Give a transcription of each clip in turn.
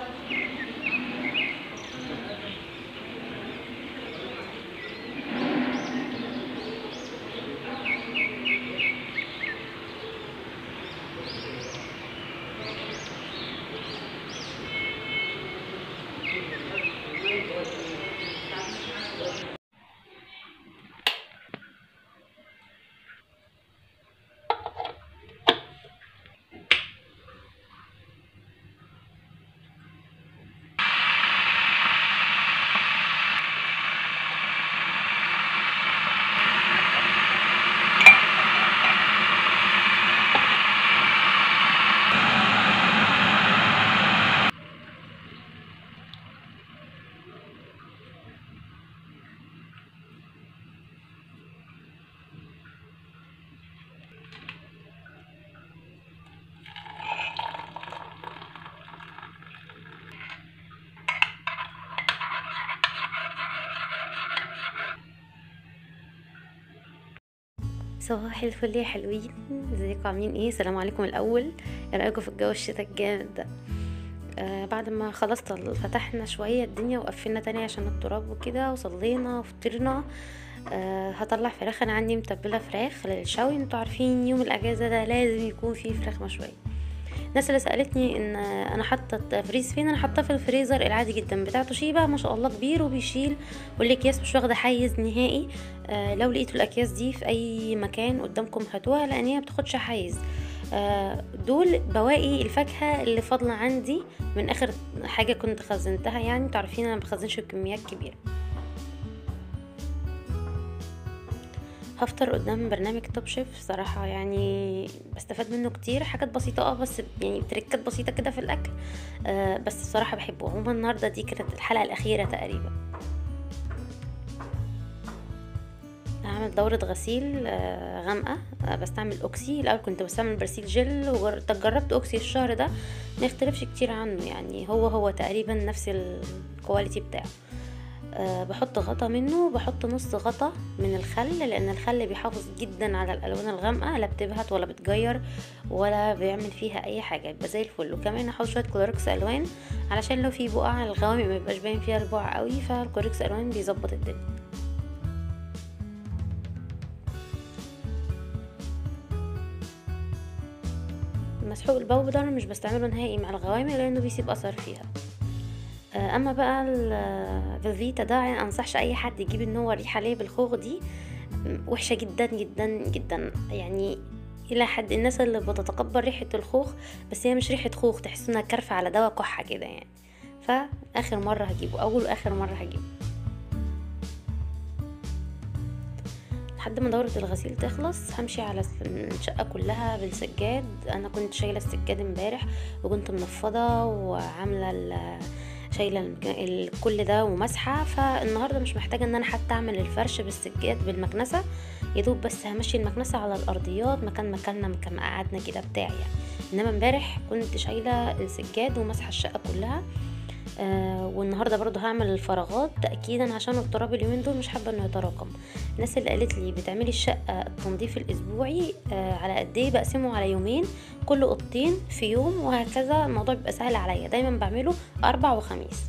صباح الفل يا حلوين ازيكم عاملين ايه السلام عليكم الاول ايه رايكم في الجو الشتاء الجامد ده آه بعد ما خلصت فتحنا شويه الدنيا وقفلنا تاني عشان التراب وكده وصلينا وفطرنا آه هطلع فراخ انا عندي متبله فراخ للشوي انتوا عارفين يوم الاجازه ده لازم يكون فيه فراخ مشويه الناس اللي سالتني ان انا حاطه فريز فين انا حاطاه في الفريزر العادي جدا بتاع توشيبا ما شاء الله كبير وبيشيل والاكياس مش واخده حيز نهائي آه لو لقيتوا الاكياس دي في اي مكان قدامكم هاتوها لان هي بتاخدش حيز آه دول بواقي الفاكهه اللي فاضله عندي من اخر حاجه كنت خزنتها يعني تعرفين انا بخزنش بكميات كبيره هفطر قدام برنامج توب شيف صراحة يعني بستفاد منه كتير حاجات بسيطة اه بس يعني تريكات بسيطة كده في الأكل آه بس الصراحة بحبه عموما النهاردة دي كانت الحلقة الأخيرة تقريبا هعمل دورة غسيل آه غامقة آه بستعمل أوكسي الأول كنت بستعمل برسيل جل وجربت أوكسي الشهر ده ما يختلفش كتير عنه يعني هو هو تقريبا نفس الكواليتي بتاعه أه بحط غطا منه بحط نص غطا من الخل لان الخل بيحافظ جدا على الالوان الغامقه لا بتبهت ولا بتجير ولا بيعمل فيها اي حاجه يبقى زي الفل وكمان احط شويه كلوركس الوان علشان لو في بقع على الغوامق ما يبقاش باين فيها البقع قوي فالكلوركس الوان بيظبط الدنيا مسحوق البودر مش بستعمله نهائي مع الغوامق لانه بيسيب اثر فيها اما بقى الفيتا ده يعني انصحش اي حد يجيب ان هو الريحه ليه بالخوخ دي وحشه جدا جدا جدا يعني الى حد الناس اللي بتتقبل ريحه الخوخ بس هي مش ريحه خوخ تحس انها كرفه على دواء كحه كده يعني فاخر مره هجيبه اول واخر مره هجيبه لحد ما دورة الغسيل تخلص همشي على الشقة كلها بالسجاد انا كنت شايلة السجاد امبارح وكنت منفضة وعاملة شايله كل ده ومسحه فالنهارده مش محتاجه ان انا حتى اعمل الفرش بالسجاد بالمكنسه يدوب بس همشي المكنسه على الارضيات مكان مكاننا مكان قعدنا كده بتاعي يعني انما امبارح كنت شايله السجاد ومسحه الشقه كلها آه والنهارده برضو هعمل الفراغات تاكيدا عشان التراب اليومين دول مش حابه انه يتراكم الناس اللي قالت لي بتعملي الشقه التنظيف الاسبوعي آه على قد ايه بقسمه على يومين كل اوضتين في يوم وهكذا الموضوع بيبقى سهل عليا دايما بعمله اربع وخميس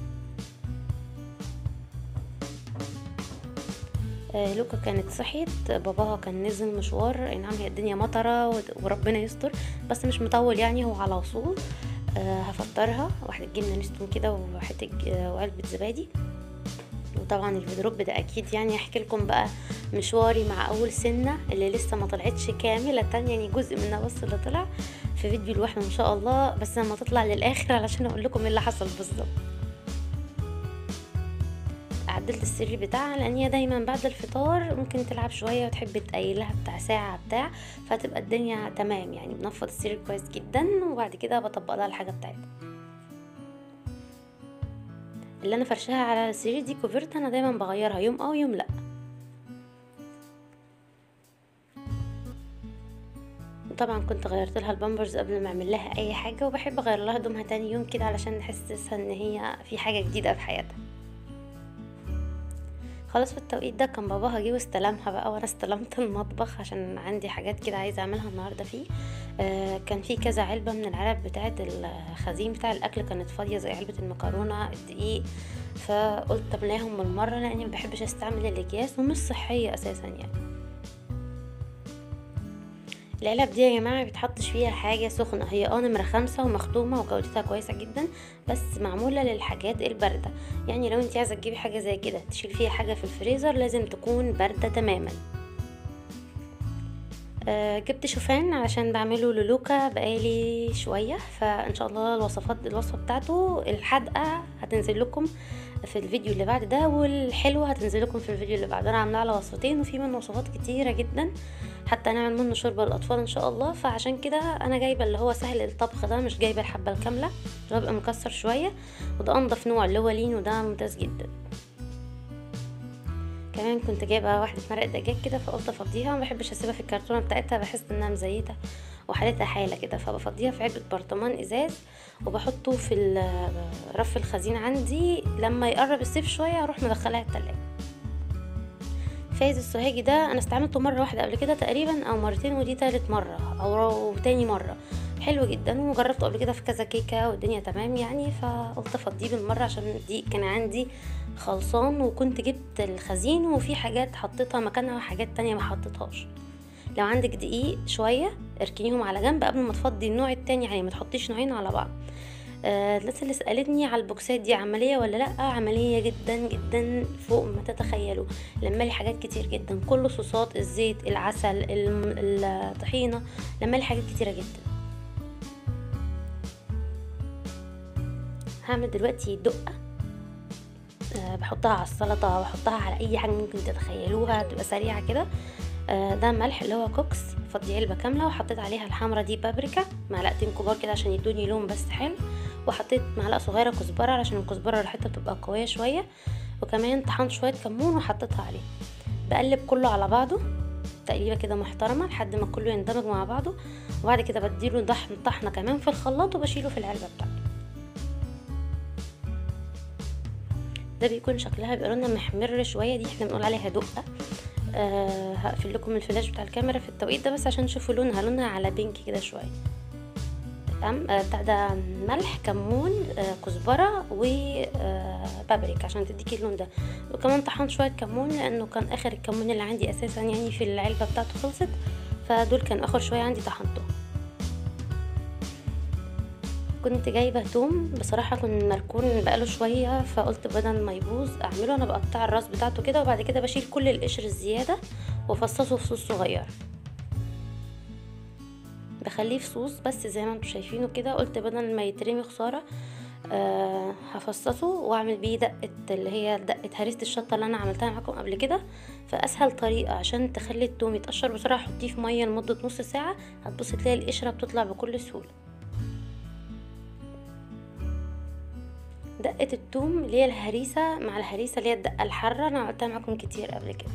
آه لوكا كانت صحيت باباها كان نزل مشوار اي نعم هي الدنيا مطره وربنا يستر بس مش مطول يعني هو على وصول أه هفطرها واحدة جبنة نستون كده وحتة وعلبة زبادي وطبعا الفيدروب ده اكيد يعني احكي لكم بقى مشواري مع اول سنة اللي لسه ما طلعتش كاملة يعني جزء منها بس اللي طلع في فيديو لوحده ان شاء الله بس لما تطلع للاخر علشان اقول لكم ايه اللي حصل بالظبط عدلت السرير بتاعها لان هي دايما بعد الفطار ممكن تلعب شويه وتحب تقيلها بتاع ساعه بتاع فتبقى الدنيا تمام يعني بنفض السرير كويس جدا وبعد كده بطبق لها الحاجه بتاعتها اللي انا فرشها على السرير دي كوفرت انا دايما بغيرها يوم او يوم لا طبعا كنت غيرت لها البامبرز قبل ما اعمل لها اي حاجه وبحب اغير لها هدومها تاني يوم كده علشان نحسسها ان هي في حاجه جديده في حياتها خلاص في التوقيت ده كان باباها جه واستلمها بقى وانا استلمت المطبخ عشان عندي حاجات كده عايزه اعملها النهارده فيه آه كان في كذا علبه من العلب بتاعه الخزين بتاع الاكل كانت فاضيه زي علبه المكرونه الدقيق فقلت املاهم بالمره لاني ما بحبش استعمل الاكياس ومش صحيه اساسا يعني العلب دي يا جماعه بيتحطش فيها حاجه سخنه هي اه نمره خمسة ومختومه وجودتها كويسه جدا بس معموله للحاجات البارده يعني لو انت عايزه تجيبي حاجه زي كده تشيل فيها حاجه في الفريزر لازم تكون بارده تماما آه جبت شوفان علشان بعمله للوكا بقالي شويه فان شاء الله الوصفات الوصفه بتاعته الحادقه هتنزل لكم في الفيديو اللي بعد ده والحلوه هتنزل لكم في الفيديو اللي بعده انا عامله على وصفتين وفي منه وصفات كتيره جدا حتى نعمل منه شوربه للاطفال ان شاء الله فعشان كده انا جايبه اللي هو سهل الطبخ ده مش جايبه الحبه الكامله اللي بيبقى مكسر شويه وده انضف نوع اللي هو لين وده ممتاز جدا كمان كنت جايبه واحده مرق دجاج كده فقلت افضيها ما بحبش اسيبها في الكرتونه بتاعتها بحس انها مزيته وحالتها حاله كده فبفضيها في علبه برطمان ازاز وبحطه في رف الخزين عندي لما يقرب الصيف شويه اروح مدخلها التلاجة فايز السوهاجي ده انا استعملته مره واحده قبل كده تقريبا او مرتين ودي تالت مره او تاني مره حلو جدا وجربته قبل كده في كذا كيكه والدنيا تمام يعني فقلت افضيه بالمره عشان دي كان عندي خلصان وكنت جبت الخزين وفي حاجات حطيتها مكانها وحاجات تانية ما حطيتهاش لو عندك دقيق شويه اركنيهم على جنب قبل ما تفضي النوع التاني يعني ما تحطيش نوعين على بعض آه الناس اللي سالتني على البوكسات دي عمليه ولا لا عمليه جدا جدا فوق ما تتخيلوا لما لي حاجات كتير جدا كل صوصات الزيت العسل الطحينه لما لي حاجات كتيره جدا هعمل دلوقتي دقه أه بحطها على السلطه بحطها على اي حاجه ممكن تتخيلوها تبقى سريعه كده أه ده ملح اللي هو كوكس فضي علبه كامله وحطيت عليها الحمرة دي بابريكا معلقتين كبار كده عشان يدوني لون بس حلو وحطيت معلقه صغيره كزبره علشان الكزبره ريحتها بتبقى قويه شويه وكمان طحنت شويه كمون وحطيتها عليه بقلب كله على بعضه تقليبه كده محترمه لحد ما كله يندمج مع بعضه وبعد كده بديله طحن طحنه كمان في الخلاط وبشيله في العلبه بتاعتي ده بيكون شكلها بيبقى لونها محمر شويه دي احنا بنقول عليها دقه أه هقفل لكم الفلاش بتاع الكاميرا في التوقيت ده بس عشان تشوفوا لونها لونها على بينك كده شويه تمام أه بتاع ده ملح كمون أه كزبره وبابريكا عشان تديكي اللون ده وكمان طحنت شويه كمون لانه كان اخر الكمون اللي عندي اساسا يعني في العلبه بتاعته خلصت فدول كان اخر شويه عندي طحنتهم كنت جايبه توم بصراحه كنت مركون بقاله شويه فقلت بدل ما يبوظ اعمله انا بقطع الراس بتاعته كده وبعد كده بشيل كل القشر الزياده وافصصه في صوص صغير بخليه في صوص بس زي ما انتم شايفينه كده قلت بدل ما يترمي خساره أه هفصصه واعمل بيه دقه اللي هي دقه هريسه الشطه اللي انا عملتها معاكم قبل كده فاسهل طريقه عشان تخلي التوم يتقشر بسرعه حطيه في ميه لمده نص ساعه هتبصي تلاقي القشره بتطلع بكل سهوله دقة التوم اللي هي الهريسة مع الهريسة اللي هي الدقة الحارة أنا عملتها معاكم كتير قبل كده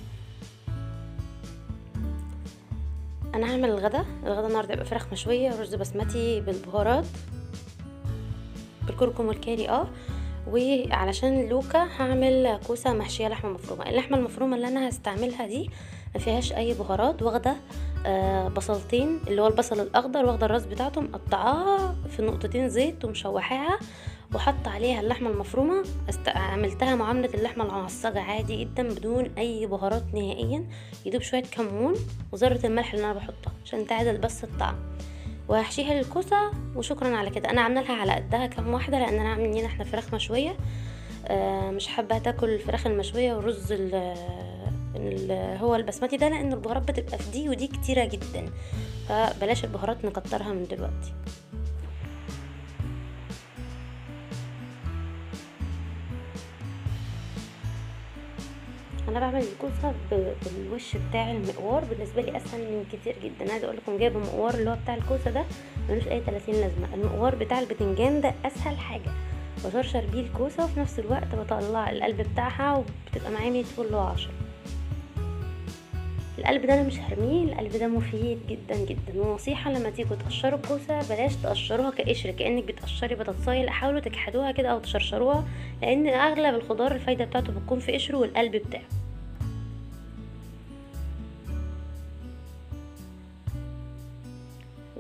أنا هعمل الغدا الغدا النهاردة يبقى فراخ مشوية ورز بسمتي بالبهارات بالكركم والكاري اه وعلشان لوكا هعمل كوسة محشية لحمة مفرومة اللحمة المفرومة اللي أنا هستعملها دي ما فيهاش أي بهارات واخدة آه بصلتين اللي هو البصل الأخضر واخدة الراس بتاعته مقطعاها في نقطتين زيت ومشوحاها وحط عليها اللحمه المفرومه است... عملتها معامله اللحمه المعصجه عادي جدا بدون اي بهارات نهائيا يدوب شويه كمون وذره الملح اللي انا بحطها عشان تعادل بس الطعم وهحشيها للكوسه وشكرا على كده انا عامله لها على قدها كام واحده لان انا عاملين احنا فراخ مشويه آه مش حابه تاكل الفراخ المشويه والرز ال هو البسمتي ده لان البهارات بتبقى في دي ودي كتيره جدا فبلاش البهارات نكترها من دلوقتي انا بعمل الكوسه بالوش بتاع المقوار بالنسبه لي اسهل من كتير جدا عايزه اقول لكم جايبه مقوار اللي هو بتاع الكوسه ده ملوش اي 30 لازمه المقوار بتاع البتنجان ده اسهل حاجه بشرشر بيه الكوسه وفي نفس الوقت بطلع القلب بتاعها وبتبقى معايا 100 فل وعشرة القلب ده انا مش هرميه القلب ده مفيد جدا جدا ونصيحه لما تيجوا تقشروا الكوسه بلاش تقشروها كقشر كانك بتقشري بطاطسايه لا حاولوا تكحدوها كده او تشرشروها لان اغلب الخضار الفايده بتاعته بتكون في قشره والقلب بتاعه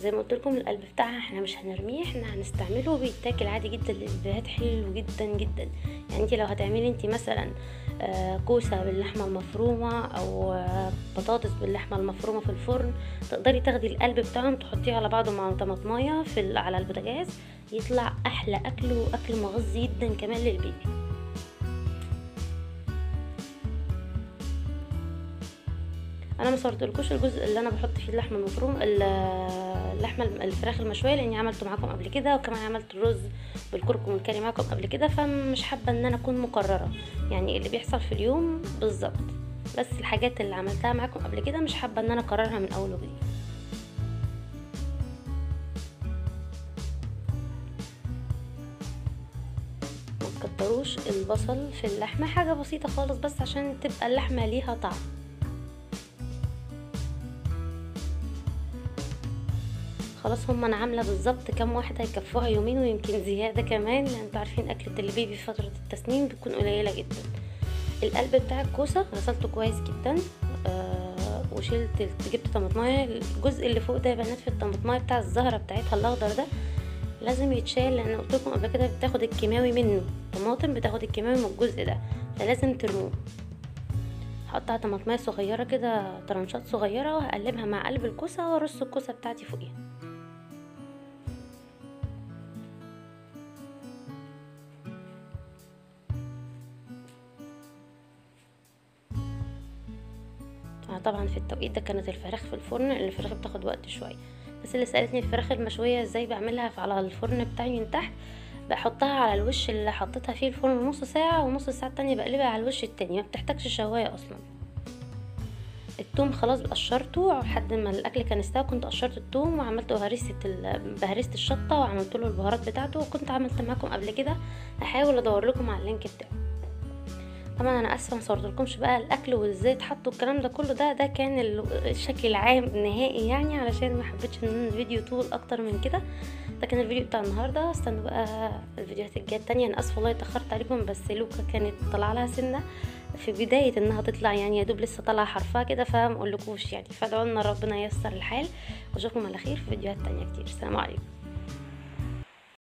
زي ما قلت لكم القلب بتاعها احنا مش هنرميه احنا هنستعمله بيتاكل عادي جدا القلبات حلو جدا جدا يعني انت لو هتعملي انت مثلا آه، كوسة باللحمة المفرومة او آه، بطاطس باللحمة المفرومة في الفرن تقدري تاخدي القلب بتاعهم تحطيه على بعضه مع طماطمايه في ال- على البوتاجاز يطلع احلى اكل واكل مغذي جدا كمان للبيبي انا ما صورتلكوش الجزء اللي انا بحط فيه اللحمه المفرومه ال- اللحمه الم- الفراخ المشويه لاني عملته معاكم قبل كده وكمان عملت الرز بالكركم والكاري معاكم قبل كده فمش حابه ان انا اكون مكرره يعني اللي بيحصل في اليوم بالظبط بس الحاجات اللي عملتها معاكم قبل كده مش حابه ان انا اكررها من اول وجديد ما تكتروش البصل في اللحمه حاجه بسيطه خالص بس عشان تبقى اللحمه ليها طعم خلاص هم انا عامله بالظبط كام واحده يكفوها يومين ويمكن زياده كمان لان انتوا عارفين اكله البيبي في فتره التسنين بتكون قليله جدا القلب بتاع الكوسه غسلته كويس جدا آه وشلت جبت طماطمايه الجزء اللي فوق ده يا بنات في الطماطمايه بتاع الزهره بتاعتها الاخضر ده لازم يتشال لان قلت لكم قبل كده بتاخد الكيماوي منه طماطم بتاخد الكيماوي من الجزء ده فلازم ترموه هقطع طماطمايه صغيره كده طرنشات صغيره وهقلبها مع قلب الكوسه وارص الكوسه بتاعتي فوقيها آه طبعا في التوقيت ده كانت الفراخ في الفرن الفراخ بتاخد وقت شويه بس اللي سالتني الفراخ المشويه ازاي بعملها على الفرن بتاعي من تحت بحطها على الوش اللي حطيتها فيه الفرن نص ساعه ونص ساعه التانية بقلبها على الوش التاني ما بتحتاجش شوايه اصلا التوم خلاص قشرته لحد ما الاكل كان استوى كنت قشرت التوم وعملت بهرسه ال- بهرسه الشطه وعملت له البهارات بتاعته وكنت عملت معاكم قبل كده هحاول ادور لكم على اللينك بتاعه طبعا انا اسفه ما صورتلكمش بقى الاكل وازاي اتحط والكلام ده كله ده ده كان ال- الشكل العام النهائي يعني علشان ما حبيتش ان الفيديو طول اكتر من كده ده كان الفيديو بتاع النهارده استنوا بقى الفيديوهات الجايه التانية انا اسفه والله اتاخرت عليكم بس لوكا كانت طالعه لها سنه في بدايه انها تطلع يعني يا دوب لسه طالعه حرفها كده فما اقولكوش يعني فادعوا لنا ربنا ييسر الحال واشوفكم على خير في فيديوهات تانية كتير السلام عليكم